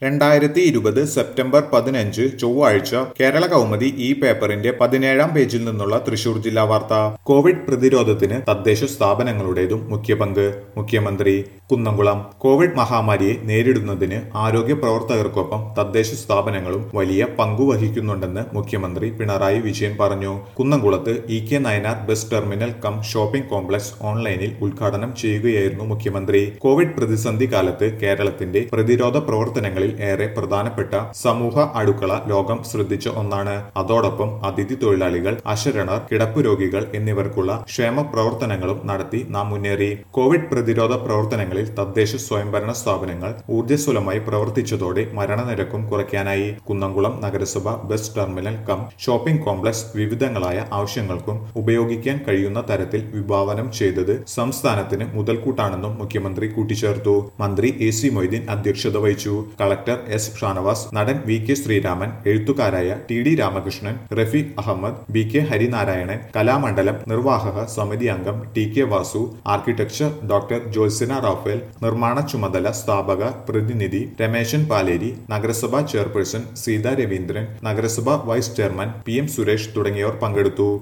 രണ്ടായിരത്തി ഇരുപത് സെപ്റ്റംബർ പതിനഞ്ച് ചൊവ്വാഴ്ച കേരള കൗമുദി ഈ പേപ്പറിന്റെ പതിനേഴാം പേജിൽ നിന്നുള്ള തൃശൂർ ജില്ലാ വാർത്ത കോവിഡ് പ്രതിരോധത്തിന് തദ്ദേശ സ്ഥാപനങ്ങളുടേതും മുഖ്യ പങ്ക് മുഖ്യമന്ത്രി കുന്നംകുളം കോവിഡ് മഹാമാരിയെ നേരിടുന്നതിന് ആരോഗ്യ പ്രവർത്തകർക്കൊപ്പം തദ്ദേശ സ്ഥാപനങ്ങളും വലിയ പങ്കു വഹിക്കുന്നുണ്ടെന്ന് മുഖ്യമന്ത്രി പിണറായി വിജയൻ പറഞ്ഞു കുന്നംകുളത്ത് E K Nayanar bus terminal cum shopping complex ഓൺലൈനിൽ ഉദ്ഘാടനം ചെയ്യുകയായിരുന്നു മുഖ്യമന്ത്രി കോവിഡ് പ്രതിസന്ധി കാലത്ത് കേരളത്തിന്റെ പ്രതിരോധ പ്രവർത്തനങ്ങളിൽ ഏറെ പ്രധാനപ്പെട്ട സമൂഹ അടുക്കള ലോകം ശ്രദ്ധിച്ച ഒന്നാണ് അതോടൊപ്പം അതിഥി തൊഴിലാളികൾ അശരണർ കിടപ്പ് രോഗികൾ എന്നിവർക്കുള്ള ക്ഷേമ പ്രവർത്തനങ്ങളും നടത്തി നാം മുന്നേറി കോവിഡ് പ്രതിരോധ പ്രവർത്തനങ്ങളിൽ തദ്ദേശ സ്വയംഭരണ സ്ഥാപനങ്ങൾ ഊർജ്ജസ്വലമായി പ്രവർത്തിച്ചതോടെ മരണനിരക്കും കുറയ്ക്കാനായി കുന്നംകുളം നഗരസഭ bus terminal cum shopping complex വിവിധങ്ങളായ ആവശ്യങ്ങൾക്കും ഉപയോഗിക്കാൻ കഴിയുന്ന തരത്തിൽ വിഭാവനം ചെയ്തത് സംസ്ഥാനത്തിന് മുതൽക്കൂട്ടാണെന്നും മുഖ്യമന്ത്രി കൂട്ടിച്ചേർത്തു മന്ത്രി എ സി മൊയ്തീൻ അധ്യക്ഷത വഹിച്ചു കളക്ടർ എസ് ഷാനവാസ് നടൻ വി കെ ശ്രീരാമൻ എഴുത്തുകാരായ T D Ramakrishnan Rafeeq Ahmed B K Harinarayanan Kalamandalam നിർവാഹക സമിതി അംഗം T K Vasu architecture doctor Jyotsna Raphael നിർമ്മാണ ചുമതല സ്ഥാപക പ്രതിനിധി രമേശൻ പാലേരി നഗരസഭാ ചെയർപേഴ്സൺ സീതാ രവീന്ദ്രൻ നഗരസഭ vice chairman P M Suresh തുടങ്ങിയവർ പങ്കെടുത്തു